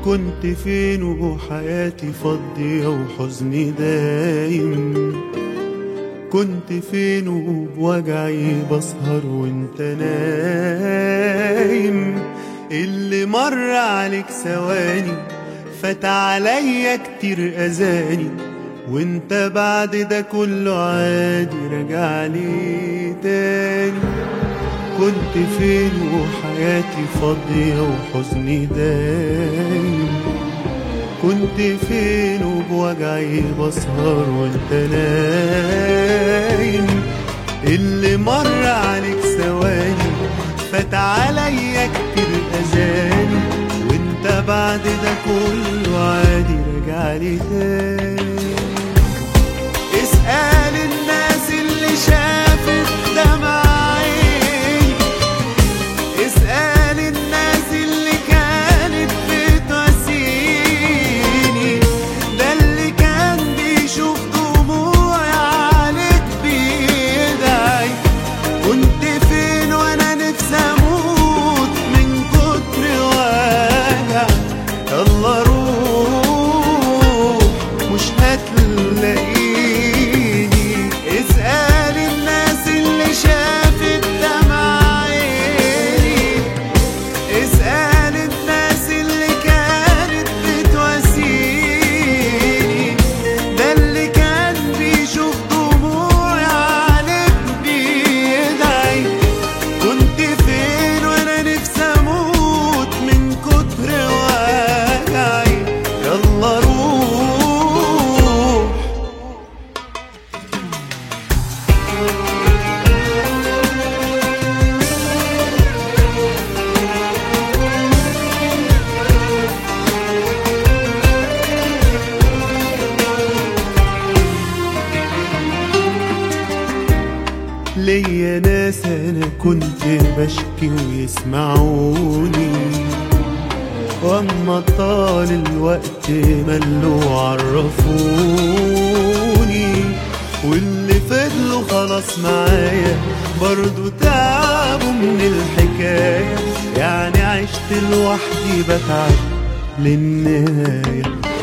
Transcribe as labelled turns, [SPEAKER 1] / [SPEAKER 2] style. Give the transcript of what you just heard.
[SPEAKER 1] كنت فين وحياتي فاضية وحزني دايم كنت فين وبوجعي بسهر وانت نايم اللي مر عليك ثواني فات عليا كتير اذاني وانت بعد ده كله عادي راجع لي تاني كنت فين وحياتي فاضية وحزني دايم كنت فين وبوجعي بسهر وانت نايم اللي مر عليك ثواني فات عليا كتير اذاني وانت بعد ده كله عادي راجع لي تاني اسأل الناس اللي شافت دمع عيني اسأل الناس اللي كانت بتواسيني ده اللي كان بيشوف دموعي عليك بيدعي كنت فين وانا نفسي اموت من كتر وجع يلا روح مش هتلاقيني اسأل الناس اللي شافت دمع عيني اسأل الناس اللي كانت بتواسيني ده اللي كان بيشوف دموعي عليك بيدعي كنت فين وانا نفسي اموت من كتر وجعي يلا روح ليا ناس انا كنت بشكي ويسمعوني واما طال الوقت ملوا عرفوني واللي فضلوا خلاص معايا برضو تعبوا من الحكاية يعني عشت لوحدي بتعب للنهاية